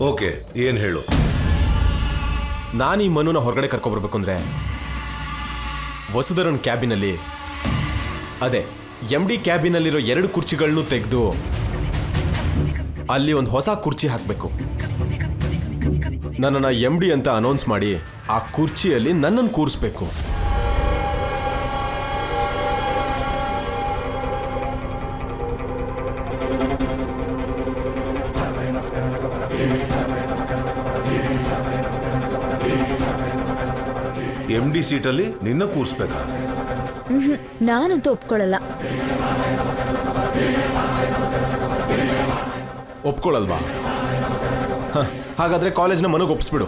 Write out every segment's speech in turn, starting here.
Okay ಏನ್ ಹೇಳು ನಾನು ಈ ಮನುನ ಹೊರಗಡೆ ಕರ್ಕೊಬರ್ಬೇಕು ಅಂದ್ರೆ ವಸುಧರನ್ ಕ್ಯಾಬಿನಲ್ಲಿ ಅದೇ ಎಂ ಡಿ ಕ್ಯಾಬಿನಲ್ಲಿರೋ ಎರಡು ಕುರ್ಚಿಗಳನ್ನು ತೆಗೆದು ಅಲ್ಲಿ ಒಂದು ಹೊಸ ಕುರ್ಚಿ ಹಾಕಬೇಕು ನನ್ನನ್ನು ಎಂ ಡಿ ಅಂತ ಅನೌನ್ಸ್ ಮಾಡಿ ಆ ಕುರ್ಚಿಯಲ್ಲಿ ನನ್ನನ್ನು ಕೂರಿಸ್ಬೇಕು ಎಂ ಡಿ ಸೀಟಲ್ಲಿ ನಿನ್ನ ಕೂರಿಸ್ಬೇಕಾ ನಾನಂತೂ ಒಪ್ಕೊಳ್ಳಲ್ಲ ಒಪ್ಕೊಳ್ಳಲ್ವಾ ಹ, ಹಾಗಾದ್ರೆ ಕಾಲೇಜ್ನ ಮನಗೆ ಒಪ್ಸ್ಬಿಡು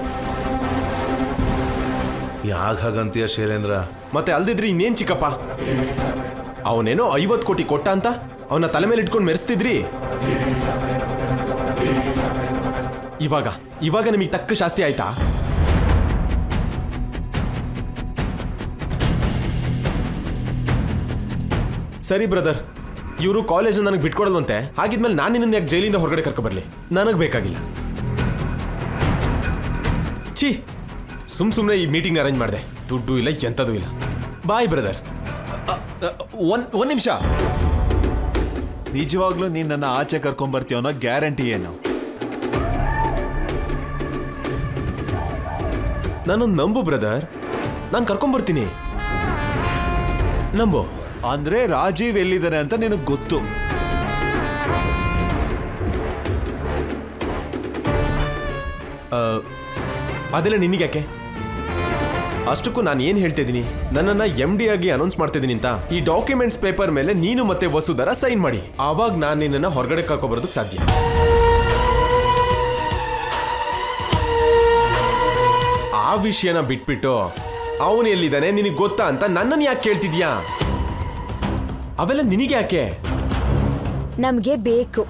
ಯಾಗ ಹಾಗಂತೀಯ ಶೈಲೇಂದ್ರ ಮತ್ತೆ ಅಲ್ದಿದ್ರೆ ಇನ್ನೇನ್ ಚಿಕ್ಕಪ್ಪ ಅವನೇನೋ ಐವತ್ತು ಕೋಟಿ ಕೊಟ್ಟ ಅಂತ ಅವನ ತಲೆ ಮೇಲೆ ಇಟ್ಕೊಂಡು ಮೆರೆಸ್ತಿದ್ರಿ ಇವಾಗ ಇವಾಗ ನಿಮಗೆ ತಕ್ಕ ಶಾಸ್ತಿ ಆಯ್ತಾ ಸರಿ ಬ್ರದರ್ ಇವರು ಕಾಲೇಜ್ ನನಗೆ ಬಿಟ್ಕೊಡಲ್ವಂತೆ ಹಾಗಿದ್ಮೇಲೆ ನಾನು ನಿನ್ನ ಯಾಕೆ ಜೈಲಿಂದ ಹೊರಗಡೆ ಕರ್ಕೊಬರ್ಲಿ ನನಗೆ ಬೇಕಾಗಿಲ್ಲ ಛೀ ಸುಮ್ ಸುಮ್ಮನೆ ಈ ಮೀಟಿಂಗ್ ಅರೇಂಜ್ ಮಾಡಿದೆ ದುಡ್ಡು ಇಲ್ಲ ಎಂಥದ್ದು ಇಲ್ಲ ಬಾಯ್ ಬ್ರದರ್ ಒಂದ್ ಒಂದ್ ನಿಮಿಷ ನಿಜವಾಗ್ಲೂ ನೀನ್ ನನ್ನ ಆಚೆ ಕರ್ಕೊಂಡ್ ಅನ್ನೋ ಗ್ಯಾರಂಟಿ ಏನು ನಾನು ನಂಬು ಬ್ರದರ್ ನಾನು ಕರ್ಕೊಂಬರ್ತೀನಿ ನಂಬು ಅಂದ್ರೆ ರಾಜೀವ್ ಎಲ್ಲಿದ್ದಾನೆ ಅಂತ ನಿನಗ್ ಗೊತ್ತು ಆ, ಅದೆಲ್ಲ ನಿನಗ್ಯಾಕೆ ಅಷ್ಟಕ್ಕೂ ನಾನು ಏನು ಹೇಳ್ತಿದ್ದೀನಿ ನನ್ನನ್ನು ಎಮ್ ಡಿ ಆಗಿ ಅನೌನ್ಸ್ ಮಾಡ್ತಿದ್ದೀನಿ ಅಂತ ಈ ಡಾಕ್ಯುಮೆಂಟ್ಸ್ ಪೇಪರ್ ಮೇಲೆ ನೀನು ಮತ್ತೆ ವಸುಧರ ಸೈನ್ ಮಾಡಿ ಆವಾಗ ನಾನು ನಿನ್ನನ್ನು ಹೊರಗಡೆ ಕರ್ಕೊಬರೋದಕ್ಕೆ ಸಾಧ್ಯ ಆ ವಿಷಯನ ಬಿಟ್ಬಿಟ್ಟು ಅವನು ಎಲ್ಲಿದ್ದಾನೆ ನಿನಗೆ ಗೊತ್ತಾ ಅಂತ ನನ್ನನ್ನು ಯಾಕೆ ಕೇಳ್ತಿದ್ಯಾ ಅವೆಲ್ಲ ನಿನಗೆ ಯಾಕೆ ನಮ್ಗೆ ಬೇಕು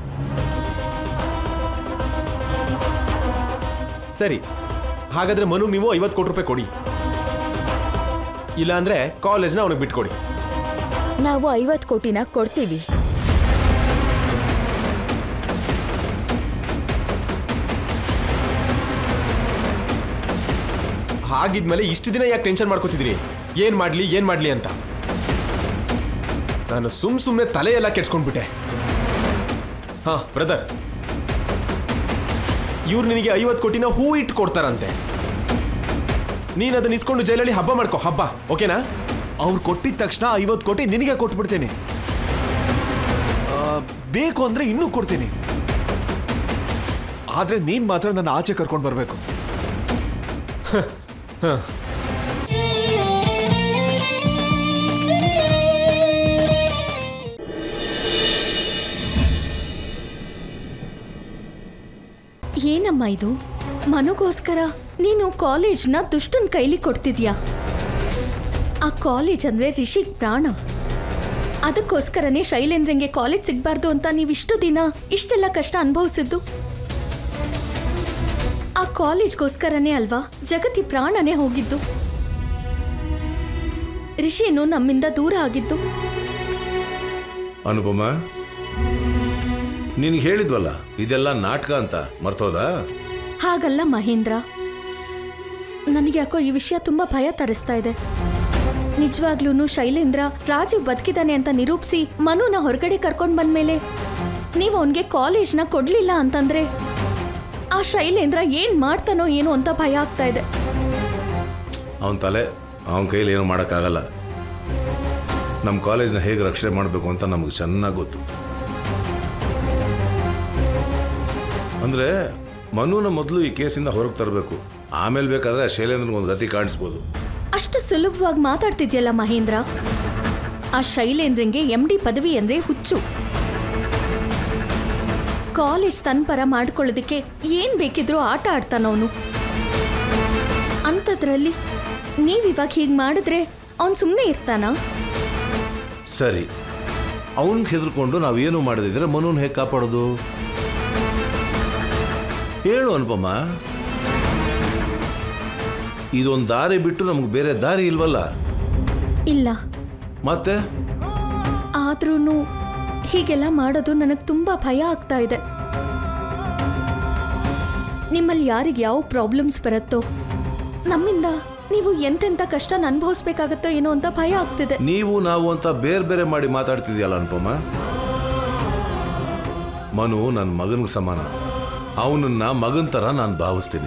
ಸರಿ ಹಾಗಾದ್ರೆ ಮನುಗ್ ನೀವು ಐವತ್ತು ಕೋಟಿ ರೂಪಾಯಿ ಕೊಡಿ ಇಲ್ಲಾಂದ್ರೆ ಕಾಲೇಜ್ನ ಅವನಿಗೆ ಬಿಟ್ಕೊಡಿ ನಾವು ಐವತ್ ಕೋಟಿನ ಕೊಡ್ತೀವಿ ಹಾಗಿದ್ಮೇಲೆ ಇಷ್ಟು ದಿನ ಯಾಕೆ ಟೆನ್ಷನ್ ಮಾಡ್ಕೋತಿದ್ರಿ ಏನ್ ಮಾಡ್ಲಿ ಏನ್ ಮಾಡ್ಲಿ ಅಂತ ನಾನು ಸುಮ್ ಸುಮ್ಮನೆ ತಲೆ ಎಲ್ಲ ಕೆಡ್ಸ್ಕೊಂಡ್ಬಿಟ್ಟೆ ಹಾ ಬ್ರದರ್ ಇವ್ರು ನಿನಗೆ ಐವತ್ತು ಕೋಟಿನ ಹೂ ಇಟ್ಟು ಕೊಡ್ತಾರಂತೆ ನೀನು ಅದನ್ನ ಇಸ್ಕೊಂಡು ಜೈಲಲ್ಲಿ ಹಬ್ಬ ಮಾಡ್ಕೋ ಹಬ್ಬ ಓಕೆನಾ ಅವ್ರು ಕೊಟ್ಟಿದ ತಕ್ಷಣ ಐವತ್ತು ಕೋಟಿ ನಿನಗೆ ಕೊಟ್ಬಿಡ್ತೀನಿ ಆ, ಬೇಕು ಅಂದ್ರೆ ಇನ್ನೂ ಕೊಡ್ತೀನಿ ಆದ್ರೆ ನೀನ್ ಮಾತ್ರ ನನ್ನ ಆಚೆ ಕರ್ಕೊಂಡು ಬರ್ಬೇಕು ಏನಮ್ಮ ಇದು ಮನಗೋಸ್ಕರ ನೀನು ಕಾಲೇಜ್ನ ದುಷ್ಟನ್ ಕೈಲಿ ಕೊಡ್ತಿದ್ಯಾ ಆ ಕಾಲೇಜ್ ಅಂದ್ರೆ ರಿಷಿಗ್ ಪ್ರಾಣ ಅದಕ್ಕೋಸ್ಕರನೇ ಶೈಲೇಂದ್ರಂಗೆ ಕಾಲೇಜ್ ಸಿಗ್ಬಾರ್ದು ಅಂತ ನೀವಿಷ್ಟು ದಿನ ಇಷ್ಟೆಲ್ಲ ಕಷ್ಟ ಅನುಭವಿಸಿದ್ದು ಆ ಕಾಲೇಜ್ಗೋಸ್ಕರನೇ ಅಲ್ವಾ ಜಗತಿ ಪ್ರಾಣನೇ ಹೋಗಿದ್ದು ರಿಷಿನು ನಮ್ಮಿಂದ ದೂರ ಆಗಿದ್ದು ಅನುಪಮ ನಿನ್ಗೆ ಹೇಳಿದ್ವಲ್ಲ ಇದೆಲ್ಲ ನಾಟಕ ಅಂತ ಮರ್ತೋದಾ ಹಾಗಲ್ಲ ಮಹೇಂದ್ರ ನನಗೆ ಯಾಕೋ ಈ ವಿಷಯ ತುಂಬಾ ಭಯ ತರಿಸ್ತಾ ಇದೆ ನಿಜವಾಗ್ಲೂ ಶೈಲೇಂದ್ರ ರಾಜೀವ್ ಬದುಕಿದಾನೆ ಅಂತ ನಿರೂಪಿಸಿ ಮನುನ ಹೊರಗಡೆ ಕರ್ಕೊಂಡ್ ಬಂದ್ಮೇಲೆ ನೀವು ಅವನಿಗೆ ಕಾಲೇಜ್ನ ಕೊಡ್ಲಿಲ್ಲ ಅಂತಂದ್ರೆ ಆ ಶೈಲೇಂದ್ರ ಏನ್ ಮಾಡ್ತಾನೋ ಏನೋ ಅಂತ ಭಯ ಆಗ್ತಾ ಇದೆ ಅವನ ತಲೆ ಅವನ ಕೈಲಿ ಏನು ಮಾಡೋಕ್ಕಾಗಲ್ಲ ನಮ್ಮ ಕಾಲೇಜ್ನ ಹೇಗೆ ರಕ್ಷಣೆ ಮಾಡಬೇಕು ಅಂತ ನಮಗೆ ಚೆನ್ನಾಗಿ ಗೊತ್ತು ಅಂದರೆ ಮನುನ ಮೊದಲು ಈ ಕೇಸಿಂದ ಹೊರಗೆ ತರಬೇಕು ಆಮೇಲೆ ಬೇಕಾದ್ರೆ ಶೈಲೇಂದ್ರನಿಗೆ ಒಂದು ಗತಿ ಕಾಣಿಸ್ಬೋದು ಅಷ್ಟು ಸುಲಭವಾಗಿ ಮಾತಾಡ್ತಿದ್ಯಲ್ಲ ಮಹೇಂದ್ರ ಆ ಶೈಲೇಂದ್ರಂಗೆ ಎಂ ಡಿ ಪದವಿ ಅಂದ್ರೆ ಹುಚ್ಚು ಕಾಲೇಜ್ ತನ್ನ ಪರ ಮಾಡ್ಕೊಳ್ಳೋದಕ್ಕೆ ಏನ್ ಬೇಕಿದ್ರೂ ಆಟ ಆಡ್ತಾನವನು ಅಂಥದ್ರಲ್ಲಿ ನೀವಿವಾಗ ಹೀಗೆ ಮಾಡಿದ್ರೆ ಅವನು ಸುಮ್ಮನೆ ಇರ್ತಾನಾ ಸರಿ ಅವನಿಗೆ ಹೆದರ್ಕೊಂಡು ನಾವೇನು ಮಾಡದಿದ್ರೆ ಮನುನ ಹೇಗೆ ಕಾಪಾಡೋದು ಹೇಳು ಅನುಪಮ ಇದೊಂದು ದಾರಿ ಬಿಟ್ಟು ನಮ್ಗೆ ಬೇರೆ ದಾರಿ ಇಲ್ವಲ್ಲ ಇಲ್ಲ ಮತ್ತೆ ಆದ್ರೂ ಹೀಗೆಲ್ಲ ಮಾಡೋದು ನನಗೆ ತುಂಬಾ ಭಯ ಆಗ್ತಾ ಇದೆ ನಿಮ್ಮಲ್ಲಿ ಯಾರಿಗೆ ಯಾವ ಪ್ರಾಬ್ಲಮ್ಸ್ ಬರುತ್ತೋ ನಮ್ಮಿಂದ ನೀವು ಎಂತೆಂಥ ಕಷ್ಟನ ಅನುಭವಿಸ್ಬೇಕಾಗತ್ತೋ ಏನೋ ಅಂತ ಭಯ ಆಗ್ತಿದೆ ನೀವು ನಾವು ಅಂತ ಬೇರೆ ಬೇರೆ ಮಾಡಿ ಮಾತಾಡ್ತಿದ್ಯಲ್ಲ ಅನುಪಮ ಮನು ನನ್ನ ಮಗನಿಗೆ ಸಮಾನ ಅವನನ್ನ ಮಗನ ಥರ ನಾನು ಭಾವಿಸ್ತೀನಿ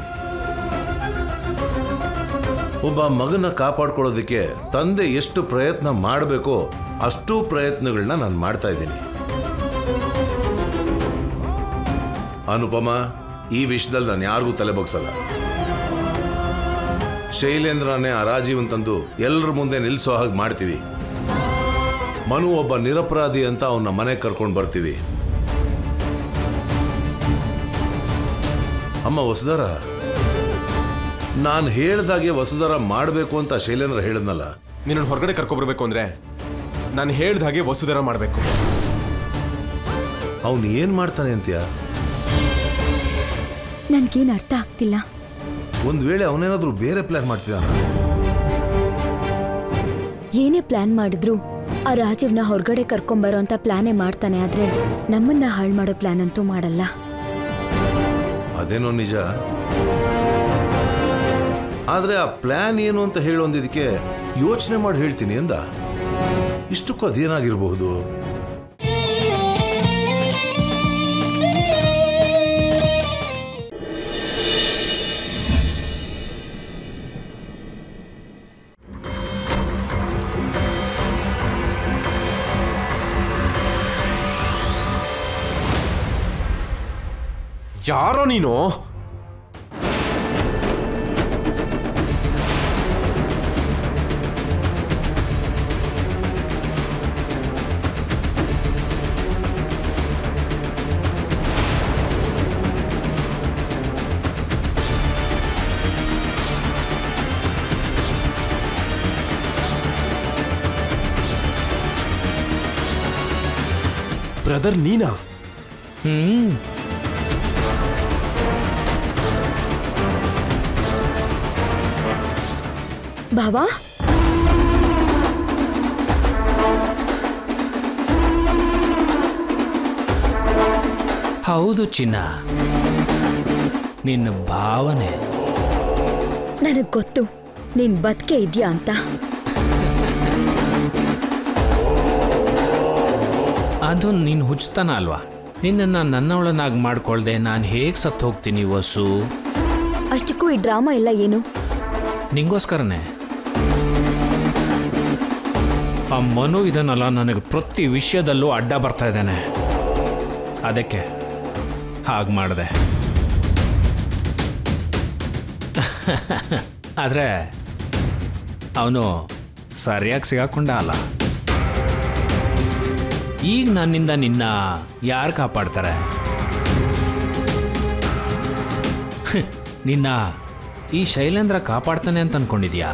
ಒಬ್ಬ ಮಗನ ಕಾಪಾಡ್ಕೊಳ್ಳೋದಕ್ಕೆ ತಂದೆ ಎಷ್ಟು ಪ್ರಯತ್ನ ಮಾಡಬೇಕೋ ಅಷ್ಟು ಪ್ರಯತ್ನಗಳನ್ನ ನಾನು ಮಾಡ್ತಾ ಇದ್ದೀನಿ ಅನುಪಮ ಈ ವಿಷಯದಲ್ಲಿ ನಾನು ಯಾರಿಗೂ ತಲೆ ಬಗ್ಸಲ್ಲ ಶೈಲೇಂದ್ರನೇ ಆ ರಾಜೀವನ್ ತಂದು ಎಲ್ಲರ ಮುಂದೆ ನಿಲ್ಲಿಸೋ ಹಾಗೆ ಮಾಡ್ತೀವಿ ಮನು ಒಬ್ಬ ನಿರಪರಾಧಿ ಅಂತ ಅವನ್ನ ಮನೆಗೆ ಕರ್ಕೊಂಡು ಬರ್ತೀವಿ ಅಮ್ಮ ವಸುಧರ ನಾನು ಹೇಳ್ದಾಗೆ ವಸುಧರ ಮಾಡಬೇಕು ಅಂತ ಶೈಲೇಂದ್ರ ಹೇಳಿದ್ನಲ್ಲ ನಿನ್ನನ್ನು ಹೊರಗಡೆ ಕರ್ಕೊಬರ್ಬೇಕು ಅಂದ್ರೆ ನಾನು ಹೇಳ್ದ ಹಾಗೆ ವಸುಧರ ಮಾಡಬೇಕು ಅವನು ಏನು ಮಾಡ್ತಾನೆ ಅಂತೀಯ ನನ್ಗೇನು ಅರ್ಥ ಆಗ್ತಿಲ್ಲ ಒಂದು ವೇಳೆ ಅವನೇನಾದ್ರೂ ಬೇರೆ ಪ್ಲಾನ್ ಮಾಡ್ತಿದ್ದಾನ ಏನೇ ಪ್ಲಾನ್ ಮಾಡಿದ್ರು ಆ ರಾಜೀವ್ನ ಹೊರಗಡೆ ಕರ್ಕೊಂಬರೋ ಅಂತ ಪ್ಲಾನೇ ಮಾಡ್ತಾನೆ ಆದ್ರೆ ನಮ್ಮನ್ನ ಹಾಳು ಮಾಡೋ ಪ್ಲಾನ್ ಅಂತೂ ಮಾಡಲ್ಲ ಅದೇನೋ ನಿಜ ಆದ್ರೆ ಆ ಪ್ಲಾನ್ ಏನು ಅಂತ ಹೇಳೊಂದಿದಕ್ಕೆ ಯೋಚನೆ ಮಾಡಿ ಹೇಳ್ತೀನಿ ಅಂದ ಇಷ್ಟಕ್ಕೂ ಅದೇನಾಗಿರಬಹುದು ಯಾರೋ ನೀನು ಬ್ರದರ್ ನೀನಾ ಹ್ಮ್ ಭಾವಾ ಹೌದು ಚಿನ್ನ ನಿನ್ನ ಭಾವನೆ ನನಗ್ ಗೊತ್ತು ನೀನ್ ಬದುಕೆ ಇದ್ಯಾ ಅಂತ ಅದು ನೀನು ಹುಚ್ಚತನ ಅಲ್ವಾ ನಿನ್ನನ್ನು ನನ್ನವಳನ್ನಾಗಿ ಮಾಡ್ಕೊಳ್ದೆ ನಾನು ಹೇಗೆ ಸತ್ತು ಹೋಗ್ತೀನಿ ವಸು ಅಷ್ಟಕ್ಕೂ ಈ ಡ್ರಾಮಾ ಎಲ್ಲ ಏನು ನಿಂಗೋಸ್ಕರನೇ ಆ ಮನು ಇದನ್ನಲ್ಲ ನನಗೆ ಪ್ರತಿ ವಿಷಯದಲ್ಲೂ ಅಡ್ಡ ಬರ್ತಾ ಇದ್ದಾನೆ ಅದಕ್ಕೆ ಹಾಗೆ ಮಾಡಿದೆ ಆದರೆ ಅವನು ಸರಿಯಾಗಿ ಸಿಗಾಕೊಂಡ ಅಲ್ಲ ಈಗ ನನ್ನಿಂದ ನಿನ್ನ ಯಾರು ಕಾಪಾಡ್ತಾರೆ ನಿನ್ನ ಈ ಶೈಲೇಂದ್ರ ಕಾಪಾಡ್ತಾನೆ ಅಂತ ಅನ್ಕೊಂಡಿದ್ಯಾ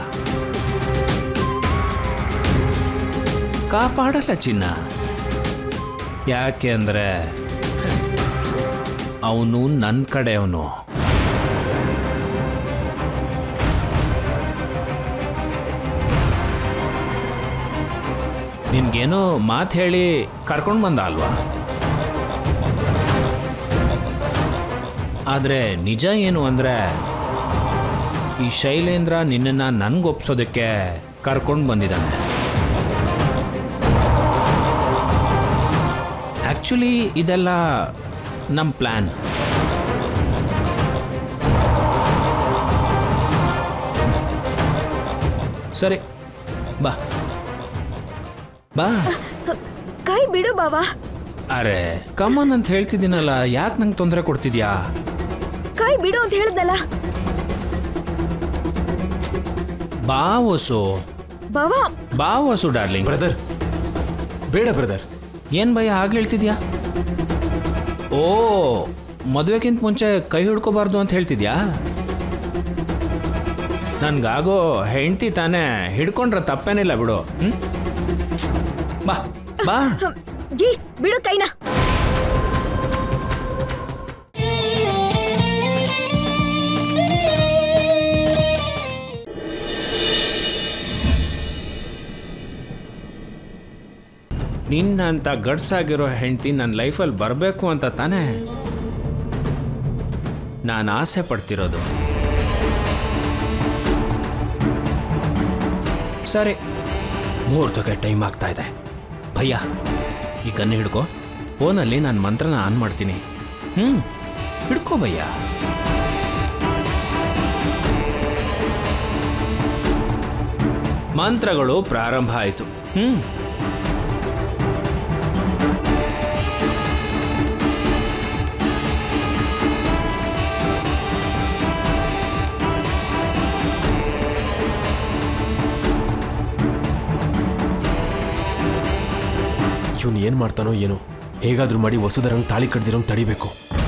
ಕಾಪಾಡಲ್ಲ ಚಿನ್ನ ಯಾಕೆ ಅಂದರೆ ಅವನು ನನ್ನ ಕಡೆಯವನು ನಿನ್ಗೇನೋ ಮಾತು ಹೇಳಿ ಕರ್ಕೊಂಡು ಬಂದ ಅಲ್ವಾ ಆದರೆ ನಿಜ ಏನು ಅಂದರೆ ಈ ಶೈಲೇಂದ್ರ ನಿನ್ನನ್ನು ನನಗೊಪ್ಸೋದಕ್ಕೆ ಕರ್ಕೊಂಡು ಬಂದಿದ್ದಾನೆ ಆ್ಯಕ್ಚುಲಿ ಇದೆಲ್ಲ ನಮ್ಮ ಪ್ಲ್ಯಾನ್ ಸರಿ ಬಾ ಬಾ ಕೈ ಬಿಡು ಬಾವಾ ಅರೆ ಕಮನ್ ಅಂತ ಹೇಳ್ತಿದ್ದೀನಲ್ಲ ಯಾಕೆ ನಂಗೆ ತೊಂದರೆ ಕೊಡ್ತಿದ್ಯಾ ಕೈ ಬಿಡು ಅಂತ ಹೇಳ್ದಲ್ಲ ಬಾ ವಸು ಬಾವಾ ಬಾ ವಸು ಡಾರ್ಲಿಂಗ್ ಬ್ರದರ್ ಬೇಡ ಬ್ರದರ್ ಏನ್ ಭಯ ಹಾಗೆ ಹೇಳ್ತಿದ್ಯಾ ಓ ಮದುವೆಗಿಂತ ಮುಂಚೆ ಕೈ ಹಿಡ್ಕೋಬಾರ್ದು ಅಂತ ಹೇಳ್ತಿದ್ಯಾ ನನ್ಗಾಗೋ ಹೆಂಡ್ತಿ ತಾನೇ ಹಿಡ್ಕೊಂಡ್ರೆ ತಪ್ಪೇನಿಲ್ಲ ಬಿಡು ಹ್ಮ್ ಬಾ ಬಾ ಹ್ಮ್. ಜೀ ಬಿಡು ಕೈನ ನಿನ್ನಂತ ಗಡ್ಸಾಗಿರೋ ಹೆಂಡ್ತಿ ನನ್ನ ಲೈಫಲ್ಲಿ ಬರಬೇಕು ಅಂತ ತಾನೇ ನಾನು ಆಸೆ ಪಡ್ತಿರೋದು ಸರಿ ಮುಹೂರ್ತಕ್ಕೆ ಟೈಮ್ ಆಗ್ತಾ ಇದೆ ಭಯ್ಯ ಈ ಕಣ್ಣು ಹಿಡ್ಕೊ ಫೋನಲ್ಲಿ ನಾನು ಮಂತ್ರನ ಆನ್ ಮಾಡ್ತೀನಿ ಹ್ಞೂ ಹಿಡ್ಕೋ ಭಯ್ಯ ಮಂತ್ರಗಳು ಪ್ರಾರಂಭ ಆಯಿತು ಹ್ಞೂ ಇವನು ಏನು ಮಾಡ್ತಾನೋ ಏನೋ ಹೇಗಾದ್ರೂ ಮಾಡಿ ವಸುಧರಂಗ್ ತಾಳಿ ಕಡ್ದಿರೋಂಗ್ ತಡಿಬೇಕು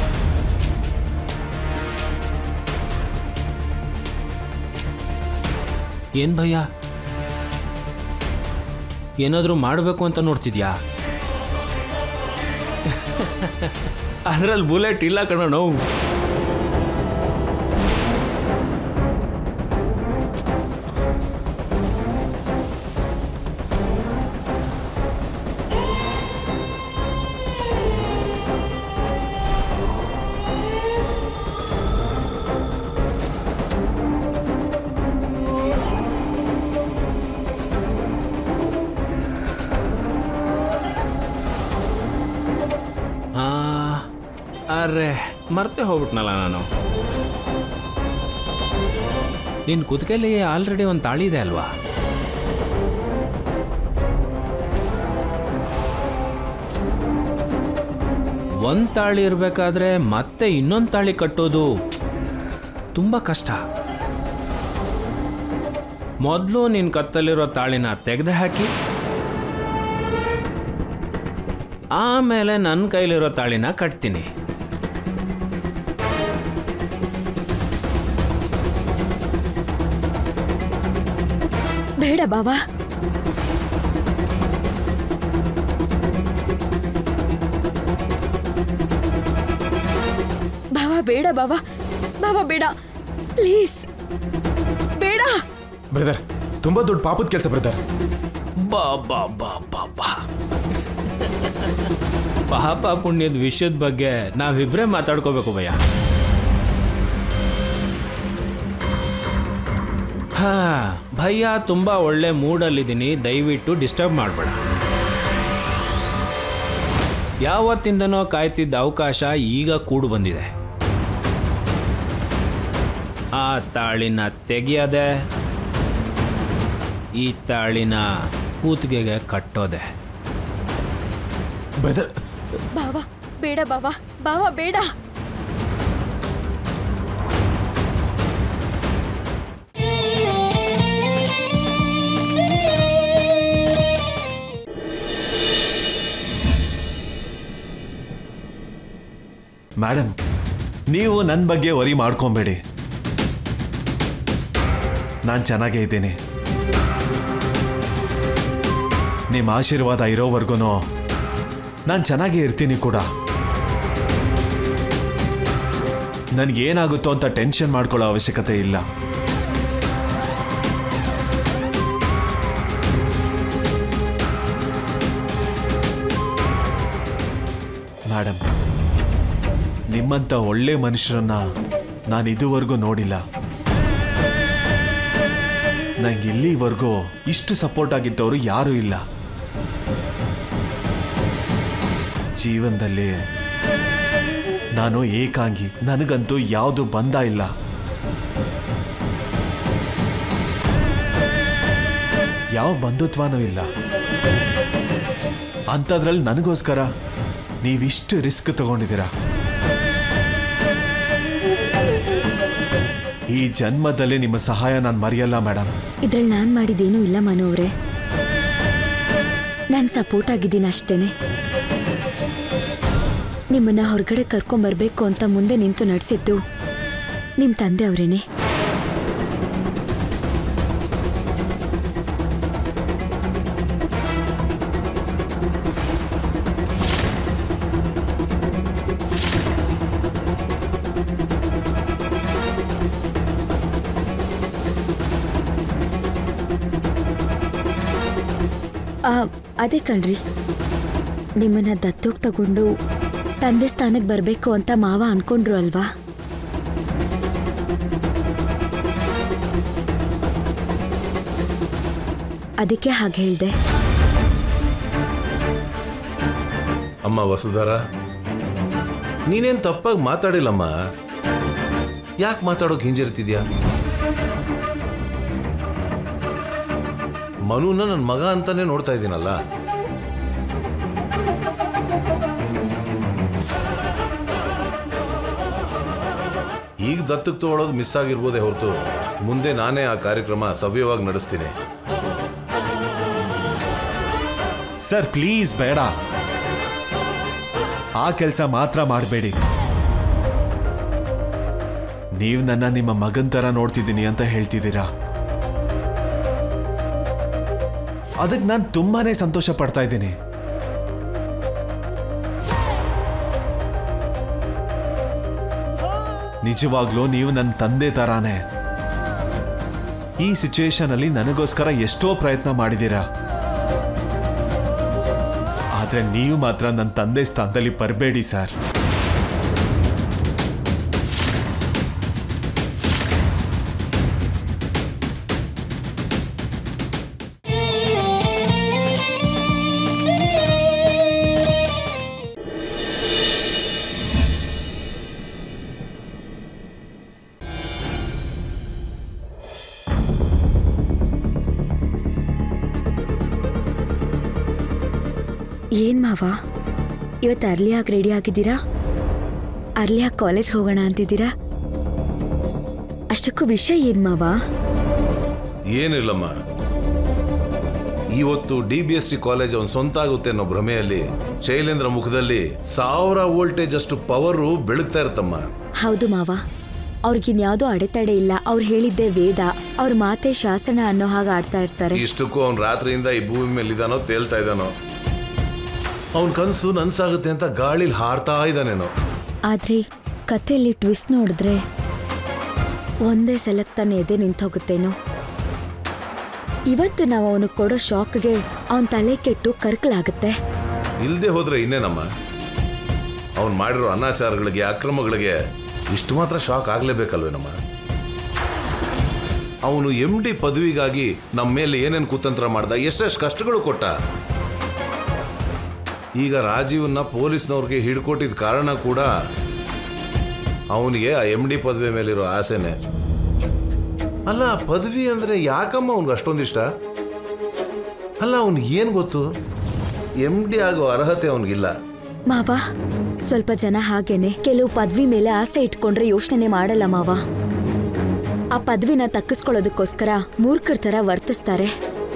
ಏನ್ ಭಯ್ಯ ಏನಾದರೂ ಮಾಡಬೇಕು ಅಂತ ನೋಡ್ತಿದ್ಯಾ ಅದ್ರಲ್ಲಿ ಬುಲೆಟ್ ಇಲ್ಲ ಕಣೋ ಆ ಅರೆ ಮರ್ತೆ ಹೋಗ್ಬಿಟ್ನಲ್ಲ ನಾನು ನಿನ್ನ ಕುತ್ತಿಗೆಯಲ್ಲಿ ಆಲ್ರೆಡಿ ಒಂದು ತಾಳಿ ಇದೆ ಅಲ್ವಾ ಒಂದು ತಾಳಿ ಇರಬೇಕಾದ್ರೆ ಮತ್ತೆ ಇನ್ನೊಂದು ತಾಳಿ ಕಟ್ಟೋದು ತುಂಬ ಕಷ್ಟ ಮೊದಲು ನಿನ್ನ ಕತ್ತಲ್ಲಿರೋ ತಾಳಿನ ತೆಗೆದು ಹಾಕಿ ಆಮೇಲೆ ನನ್ನ ಕೈಲಿರೋ ತಾಳಿನ ಕಟ್ತೀನಿ ಬೇಡ ಬಾವಾ ಬಾವಾ ಬೇಡ ಬಾವಾ ಬಾವಾ ಬೇಡ ಪ್ಲೀಸ್ ಬೇಡ ಬ್ರದರ್ ತುಂಬಾ ದೊಡ್ಡ ಪಾಪದ ಕೆಲಸ ಬ್ರದರ್ ಬಾ ಬಾ ಬಾ ಬಾ ಬಾ ಪಾಪ ಪುಣ್ಯದ ವಿಷಯದ ಬಗ್ಗೆ ನಾವಿಬ್ರೇ ಮಾತಾಡ್ಕೋಬೇಕು ಭಯ್ಯ ಹಾ ಭಯ್ಯ ತುಂಬಾ ಒಳ್ಳೆ ಮೂಡಲ್ಲಿದ್ದೀನಿ ದಯವಿಟ್ಟು ಡಿಸ್ಟರ್ಬ್ ಮಾಡಬೇಡ ಯಾವತ್ತಿಂದನೋ ಕಾಯ್ತಿದ್ದ ಅವಕಾಶ ಈಗ ಕೂಡು ಬಂದಿದೆ ಆ ತಾಳಿನ ತೆಗೆಯದೆ ಈ ತಾಳಿನ ಕೂತ್ಗೆಗೆ ಕಟ್ಟೋದೆ ಬ್ರದರ್ ಬಾವಾ ಬೇಡ ಬಾವಾ ಬಾವಾ ಬೇಡ ಮೇಡಮ್ ನೀವು ನನ್ನ ಬಗ್ಗೆ ವರಿ ಮಾಡ್ಕೊಬೇಡಿ ನಾನು ಚೆನ್ನಾಗೇ ಇದ್ದೀನಿ ನಿಮ್ಮ ಆಶೀರ್ವಾದ ಇರೋವರೆಗೂ ನಾನು ಚೆನ್ನಾಗೇ ಇರ್ತೀನಿ ಕೂಡ ನನಗೇನಾಗುತ್ತೋ ಅಂತ ಟೆನ್ಷನ್ ಮಾಡ್ಕೊಳ್ಳೋ ಅವಶ್ಯಕತೆ ಇಲ್ಲ ಮೇಡಮ್ ನಿಮ್ಮಂಥ ಒಳ್ಳೆ ಮನುಷ್ಯರನ್ನ ನಾನು ಇದುವರೆಗೂ ನೋಡಿಲ್ಲ ನಂಗೆ ಇಲ್ಲಿವರೆಗೂ ಇಷ್ಟು ಸಪೋರ್ಟ್ ಆಗಿದ್ದವರು ಯಾರೂ ಇಲ್ಲ ಜೀವನದಲ್ಲಿ ನಾನು ಏಕಾಂಗಿ ನನಗಂತೂ ಯಾವುದು ಬಂದ ಇಲ್ಲ ಯಾವ ಬಂಧುತ್ವನೂ ಇಲ್ಲ ಅಂಥದ್ರಲ್ಲಿ ನನಗೋಸ್ಕರ ನೀವಿಷ್ಟು ರಿಸ್ಕ್ ತಗೊಂಡಿದ್ದೀರಾ ಈ ಜನ್ಮದಲ್ಲಿ ನಿಮ್ಮ ಸಹಾಯ ನಾನು ಮರೆಯಲ್ಲ ಮೇಡಮ್ ಇದ್ರಲ್ಲಿ ನಾನು ಮಾಡಿದ್ದೇನೂ ಇಲ್ಲ ಮನು ಅವರೇ ನಾನು ಸಪೋರ್ಟ್ ಆಗಿದ್ದೀನಿ ಅಷ್ಟೇನೆ ನಿಮ್ಮನ್ನ ಹೊರಗಡೆ ಕರ್ಕೊಂಬರ್ಬೇಕು ಅಂತ ಮುಂದೆ ನಿಂತು ನಡೆಸಿದ್ದು ನಿಮ್ಮ ತಂದೆ ಅವರೇನೆ ಆ, ಅದೇ ಕಣ್ರಿ ನಿಮ್ಮನ್ನ ದತ್ತೋಗ್ ತಗೊಂಡು ತಂದೆ ಸ್ಥಾನಕ್ಕೆ ಬರಬೇಕು ಅಂತ ಮಾವ ಅನ್ಕೊಂಡ್ರು ಅಲ್ವಾ ಅದಕ್ಕೆ ಹಾಗೆ ಹೇಳ್ದೆ ಅಮ್ಮ ವಸುಧಾರ ನೀನೇನ್ ತಪ್ಪಾಗಿ ಮಾತಾಡಿಲ್ಲಮ್ಮ ಯಾಕೆ ಮಾತಾಡೋಕೆ ಹಿಂಜರಿತಿದ್ಯಾ ಮನುನ ನನ್ನ ಮಗ ಅಂತಾನೆ ನೋಡ್ತಾ ಇದ್ದೀನಲ್ಲ ಈಗ ದತ್ತಕ್ಕೆ ತಗೊಳ್ಳೋದು ಮಿಸ್ ಆಗಿರ್ಬೋದೇ ಹೊರತು ಮುಂದೆ ನಾನೇ ಆ ಕಾರ್ಯಕ್ರಮ ಸವ್ಯವಾಗಿ ನಡೆಸ್ತೀನಿ ಸರ್ ಪ್ಲೀಸ್ ಬೇಡ ಆ ಕೆಲಸ ಮಾತ್ರ ಮಾಡಬೇಡಿ ನೀವು ನನ್ನ ನಿಮ್ಮ ಮಗನ್ ತರ ನೋಡ್ತಿದ್ದೀನಿ ಅಂತ ಹೇಳ್ತಿದ್ದೀರಾ ಅದಕ್ಕೆ ನಾನು ತುಂಬಾನೇ ಸಂತೋಷ ಪಡ್ತಾ ಇದ್ದೀನಿ ನಿಜವಾಗ್ಲೂ ನೀವು ನನ್ನ ತಂದೆ ತರಾನೇ ಈ ಸಿಚುಯೇಷನ್ ಅಲ್ಲಿ ನನಗೋಸ್ಕರ ಎಷ್ಟೋ ಪ್ರಯತ್ನ ಮಾಡಿದ್ದೀರಾ ಆದ್ರೆ ನೀವು ಮಾತ್ರ ನನ್ನ ತಂದೆ ಸ್ಥಾನದಲ್ಲಿ ಬರಬೇಡಿ ಸರ್ ಏನ್ ಮಾವ ಇವತ್ತು ಅರ್ಲಿಯಾಗಿ ರೆಡಿ ಆಗಿದ್ದೀರಾ ಅರ್ಲಿಯಾಗಿ ಕಾಲೇಜ್ ಹೋಗೋಣ ಅಂತಿದ್ದೀರಾ ಅಷ್ಟಕ್ಕೂ ವಿಷಯ ಏನ್ ಮಾವ ಏನಿಲ್ಲಮ್ಮ ಇವತ್ತು D B S T college ಅವನ್ ಸ್ವಂತ ಆಗುತ್ತೆ ಅನ್ನೋ ಭ್ರಮೆಯಲ್ಲಿ ಶೈಲೇಂದ್ರ ಮುಖದಲ್ಲಿ ಸಾವಿರ ವೋಲ್ಟೇಜ್ ಅಷ್ಟು ಪವರು ಬೆಳಗ್ತಾ ಇರುತ್ತಮ್ಮ ಹೌದು ಮಾವ ಅವ್ರಿಗಿನ್ಯಾವುದೋ ಅಡೆತಡೆ ಇಲ್ಲ ಅವ್ರು ಹೇಳಿದ್ದೇ ವೇದ ಅವ್ರ ಮಾತೆ ಶಾಸನ ಅನ್ನೋ ಹಾಗೆ ಆಡ್ತಾ ಇರ್ತಾರೆ ಇಷ್ಟಕ್ಕೂ ಅವ್ನ್ ರಾತ್ರಿಯಿಂದ ಈ ಭೂಮಿ ಮೇಲೆ ಇದಾನೋ ತೇಲ್ತಾ ಇದ್ದಾನೋ ಅವನ್ ಕನಸು ನನ್ಸಾಗುತ್ತೆ ಅಂತ ಗಾಳಿಲಿ ಹಾರ್ತಾ ಇದ್ದಾನೇನೋ ಆದ್ರೆ ಕಥೆಯಲ್ಲಿ ಟ್ವಿಸ್ಟ್ ನೋಡಿದ್ರೆ ಒಂದೇ ಸಲಕ್ ತಾನೆ ಎದೆ ನಿಂತೋಗುತ್ತೇನೋ ಇವತ್ತು ನಾವು ಅವನು ಕೊಡೋ ಶಾಕ್ಗೆ ಅವನ ತಲೆ ಕೆಟ್ಟು ಕರ್ಕಲಾಗುತ್ತೆ ಇಲ್ದೆ ಹೋದ್ರೆ ಇನ್ನೇನಮ್ಮ ಅವನ್ ಮಾಡಿರೋ ಅನಾಚಾರಗಳಿಗೆ ಅಕ್ರಮಗಳಿಗೆ ಇಷ್ಟು ಮಾತ್ರ ಶಾಕ್ ಆಗ್ಲೇಬೇಕಲ್ವೇನಮ್ಮ ಅವನು ಎಂ ಡಿ ಪದವಿಗಾಗಿ ನಮ್ಮ ಮೇಲೆ ಏನೇನು ಕುತಂತ್ರ ಮಾಡ್ದ ಎಷ್ಟೆಷ್ಟು ಕಷ್ಟಗಳು ಕೊಟ್ಟ ಈಗ ರಾಜೀವ್ನ ಪೊಲೀಸ್ನವ್ರಿಗೆ ಹಿಡ್ಕೊಟ್ಟಿದ ಕಾರಣ ಕೂಡ ಅವನಿಗೆ ಆ ಎಂ ಡಿ ಪದವಿ ಮೇಲಿರೋ ಆಸೆನೆ ಅಲ್ಲ ಪದವಿ ಅಂದ್ರೆ ಯಾಕಮ್ಮ ಅವ್ನಿಗೆ ಅಷ್ಟೊಂದಿಷ್ಟ ಅಲ್ಲ ಅವ್ನಿಗೆ ಏನು ಗೊತ್ತು ಎಂ ಡಿ ಆಗೋ ಅರ್ಹತೆ ಅವನಿಗಿಲ್ಲ ಮಾವ ಸ್ವಲ್ಪ ಜನ ಹಾಗೇನೆ ಕೆಲವು ಪದವಿ ಮೇಲೆ ಆಸೆ ಇಟ್ಕೊಂಡ್ರೆ ಯೋಚನೆ ಮಾಡಲ್ಲ ಮಾವ ಆ ಪದವಿನ ತಕ್ಕಿಸ್ಕೊಳ್ಳೋದಕ್ಕೋಸ್ಕರ ಮೂರ್ಖರ ತರ ವರ್ತಿಸ್ತಾರೆ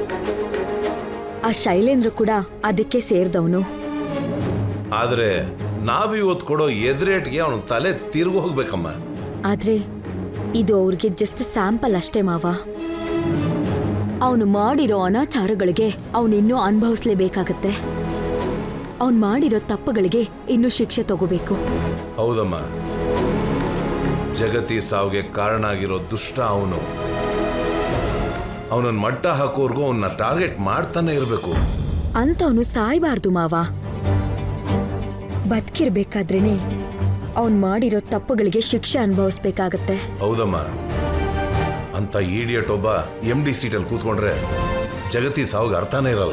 ಆ ಶೈಲೇಂದ್ರ ಕೂಡ ಅದಕ್ಕೆ ಸೇರಿದವನು ಆದರೆ ನಾವು ಇವತ್ತು ಕೊಡೋ ಎದುರೇಟ್ಗೆ ಅವನ ತಲೆ ತಿರುಗಿ ಹೋಗ್ಬೇಕಮ್ಮ ಆದ್ರೆ ಇದು ಅವ್ರಿಗೆ ಜಸ್ಟ್ ಸ್ಯಾಂಪಲ್ ಅಷ್ಟೇ ಮಾವ ಅವನು ಮಾಡಿರೋ ಅನಾಚಾರಗಳಿಗೆ ಅವನಿನ್ನೂ ಅನುಭವಿಸ್ಲೇಬೇಕಾಗತ್ತೆ ಅವನು ಮಾಡಿರೋ ತಪ್ಪುಗಳಿಗೆ ಇನ್ನೂ ಶಿಕ್ಷೆ ತಗೋಬೇಕು ಹೌದಮ್ಮ ಜಗತಿ ಸಾವಿಗೆ ಕಾರಣ ಆಗಿರೋ ದುಷ್ಟ ಅವನು ಅವನನ್ನ ಮಟ್ಟ ಹಾಕೋರ್ಗೂ ಅವನ್ನ ಟಾರ್ಗೆಟ್ ಮಾಡ್ತಾನೆ ಇರಬೇಕು ಅಂತವನು ಸಾಯ್ಬಾರ್ದು ಮಾವ ಬದುಕಿರ್ಬೇಕಾದ್ರೇನೆ ಅವನ್ ಮಾಡಿರೋ ತಪ್ಪುಗಳಿಗೆ ಶಿಕ್ಷೆ ಅನುಭವಿಸ್ಬೇಕಾಗತ್ತೆ ಹೌದಮ್ಮ ಅಂತ ಈಡಿಯಟ್ ಒಬ್ಬ ಎಂ ಡಿ ಸೀಟಲ್ಲಿ ಕೂತ್ಕೊಂಡ್ರೆ ಜಗತಿ ಸಾವಿಗೆ ಅರ್ಥನೇ ಇರಲ್ಲ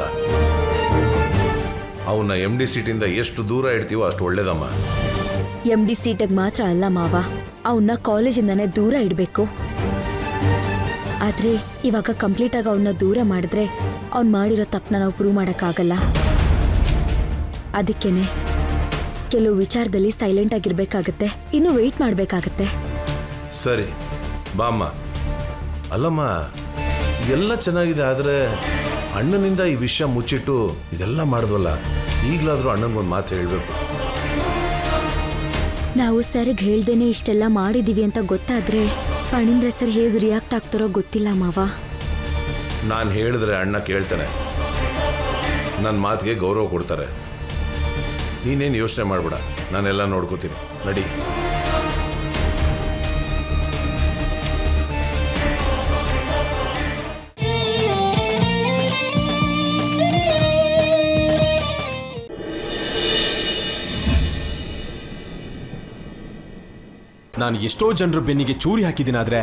ಅವನ್ನ ಎಂ ಡಿ ಸೀಟಿಂದ ಎಷ್ಟು ದೂರ ಇಡ್ತೀವೋ ಅಷ್ಟು ಒಳ್ಳೇದಮ್ಮ ಎಂ ಡಿ ಸೀಟಿಗೆ ಮಾತ್ರ ಅಲ್ಲ ಮಾವ ಅವನ್ನ ಕಾಲೇಜಿಂದಾನೇ ದೂರ ಇಡಬೇಕು ಆದ್ರೆ ಇವಾಗ ಕಂಪ್ಲೀಟ್ ಆಗಿ ಅವನ್ನ ದೂರ ಮಾಡಿದ್ರೆ ಅವ್ನು ಮಾಡಿರೋ ತಪ್ಪನ್ನ ನಾವು ಪ್ರೂವ್ ಮಾಡೋಕ್ಕಾಗಲ್ಲ ಅದಕ್ಕೇನೆ ಕೆಲವು ವಿಚಾರದಲ್ಲಿ ಸೈಲೆಂಟ್ ಆಗಿರ್ಬೇಕಾಗತ್ತೆ ಇನ್ನು ವೆಯ್ಟ್ ಮಾಡಬೇಕಾಗತ್ತೆ ಸರಿ ಬಾಮ್ಮ ಅಲ್ಲಮ್ಮ ಎಲ್ಲ ಚೆನ್ನಾಗಿದೆ ಆದರೆ ಅಣ್ಣನಿಂದ ಈ ವಿಷಯ ಮುಚ್ಚಿಟ್ಟು ಇದೆಲ್ಲ ಮಾಡಿದ್ವಲ್ಲ ಈಗಲಾದರೂ ಅಣ್ಣನಿಗೊಂದು ಮಾತು ಹೇಳಬೇಕು ನಾವು ಸರ್ಗ್ ಹೇಳ್ದೇನೆ ಇಷ್ಟೆಲ್ಲ ಮಾಡಿದೀವಿ ಅಂತ ಗೊತ್ತಾದ್ರೆ ಫಣೀಂದ್ರ ಸರ್ ಹೇಗೆ ರಿಯಾಕ್ಟ್ ಆಗ್ತಾರೋ ಗೊತ್ತಿಲ್ಲ ಮಾವ ನಾನು ಹೇಳಿದ್ರೆ ಅಣ್ಣ ಕೇಳ್ತಾನೆ ನನ್ನ ಮಾತಿಗೆ ಗೌರವ ಕೊಡ್ತಾರೆ ನೀನೇನು ಯೋಚನೆ ಮಾಡಬೇಡ ನಾನೆಲ್ಲ ನೋಡ್ಕೋತೀನಿ ನಡಿ ನಾನು ಎಷ್ಟೋ ಜನರು ಬೆನ್ನಿಗೆ ಚೂರಿ ಹಾಕಿದ್ದೀನಾದ್ರೆ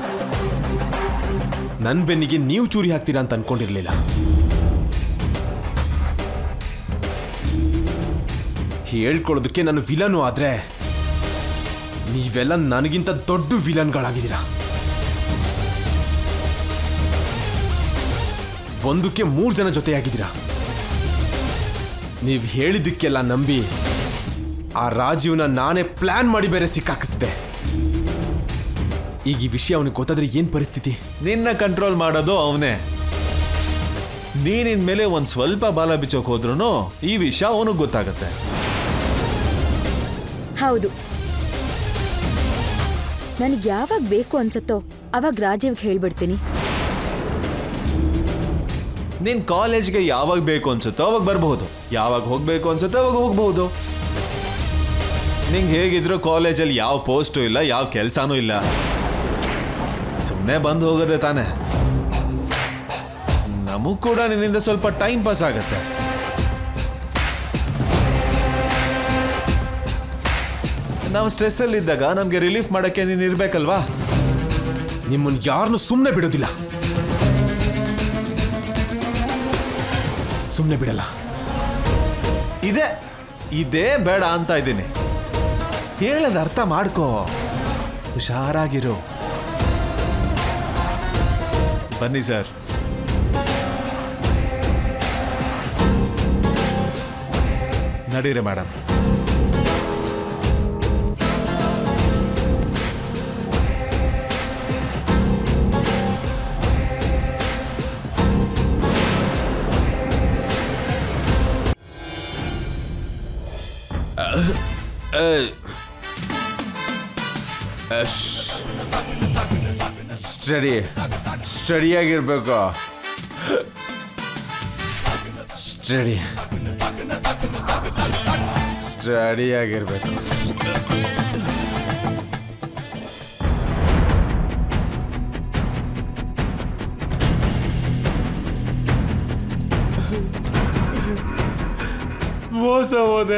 ನನ್ನ ಬೆನ್ನಿಗೆ ನೀವು ಚೂರಿ ಹಾಕ್ತೀರಾ ಅಂತ ಅನ್ಕೊಂಡಿರ್ಲಿಲ್ಲ ಹೇಳ್ಕೊಳ್ಳೋದಕ್ಕೆ ನಾನು ವಿಲನು ಆದ್ರೆ ನೀವೆಲ್ಲ ನನಗಿಂತ ದೊಡ್ಡ ವಿಲನ್ಗಳಾಗಿದ್ದೀರಾ ಒಂದಕ್ಕೆ ಮೂರು ಜನ ಜೊತೆಯಾಗಿದ್ದೀರಾ ನೀವು ಹೇಳಿದ್ದಕ್ಕೆಲ್ಲ ನಂಬಿ ಆ ರಾಜೀವ್ನ ನಾನೇ ಪ್ಲಾನ್ ಮಾಡಿ ಬೇರೆ ಸಿಕ್ಕಾಕಿಸ್ದೆ ಈಗ ಈ ವಿಷಯ ಅವನಿಗೆ ಗೊತ್ತಾದ್ರೆ ಏನ್ ಪರಿಸ್ಥಿತಿ ನಿನ್ನ ಕಂಟ್ರೋಲ್ ಮಾಡೋದು ಅವನೇ ನೀನಿನ್ ಮೇಲೆ ಒಂದ್ ಸ್ವಲ್ಪ ಬಾಲ ಬಿಚ್ಚೋಕ್ ಹೋದ್ರು ಈ ವಿಷಯ ಅವನಿಗೆ ಗೊತ್ತಾಗತ್ತೆ ಹೌದು ನನಗೆ ಯಾವಾಗ ಬೇಕು ಅನ್ಸತ್ತೋ ಅವಾಗ ರಾಜೀವ್ಗೆ ಹೇಳ್ಬಿಡ್ತೀನಿ ನೀನ್ ಕಾಲೇಜ್ಗೆ ಯಾವಾಗ ಬೇಕು ಅನ್ಸುತ್ತೋ ಅವಾಗ ಬರಬಹುದು ಯಾವಾಗ ಹೋಗ್ಬೇಕು ಅನ್ಸುತ್ತೋ ಅವಾಗ ಹೋಗ್ಬಹುದು ನಿಂಗೆ ಹೇಗಿದ್ರು ಕಾಲೇಜಲ್ಲಿ ಯಾವ ಪೋಸ್ಟು ಇಲ್ಲ ಯಾವ ಕೆಲಸನೂ ಇಲ್ಲ ಸುಮ್ಮನೆ ಬಂದು ಹೋಗೋದೆ ತಾನೆ ನಮಗ್ ಕೂಡ ನಿನ್ನಿಂದ ಸ್ವಲ್ಪ ಟೈಮ್ ಪಾಸ್ ಆಗತ್ತೆ ನಾವು ಸ್ಟ್ರೆಸ್ಸಲ್ಲಿ ಇದ್ದಾಗ ನಮಗೆ ರಿಲೀಫ್ ಮಾಡಕ್ಕೆ ನೀನು ಇರ್ಬೇಕಲ್ವಾ ನಿಮ್ಮನ್ನ ಯಾರನ್ನು ಸುಮ್ಮನೆ ಬಿಡೋದಿಲ್ಲ ಸುಮ್ಮನೆ ಬಿಡಲ್ಲ ಇದೆ ಇದೇ ಬೇಡ ಅಂತ ಇದ್ದೀನಿ ಹೇಳದ ಅರ್ಥ ಮಾಡ್ಕೋ ಹುಷಾರಾಗಿರು ಬನ್ನಿ ಸರ್ ನಡೀರಿ ಮೇಡಮ್ ಸ್ಟಡಿ ಸ್ಟಡಿಯಾಗಿರ್ಬೇಕು ಸ್ಟಡಿ ಸ್ಟಡಿಯಾಗಿರ್ಬೇಕು ಮೋಸ ಹೋದೆ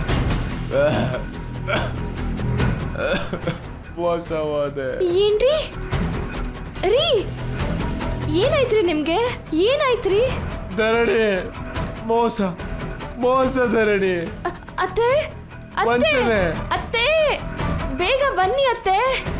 ಮೋಸ ಹೋದೆ ಏನ್ರಿ ರೀ ಏನಾಯ್ತ್ರಿ ನಿಮ್ಗೆ ಏನಾಯ್ತ್ರಿ ಧರಣಿ ಮೋಸ ಮೋಸ ಧರಣಿ ಅ- ಅತ್ತೆ ಅತ್ತೆ ವಂಚನೆ. ಅತ್ತೆ ಬೇಗ ಬನ್ನಿ ಅತ್ತೆ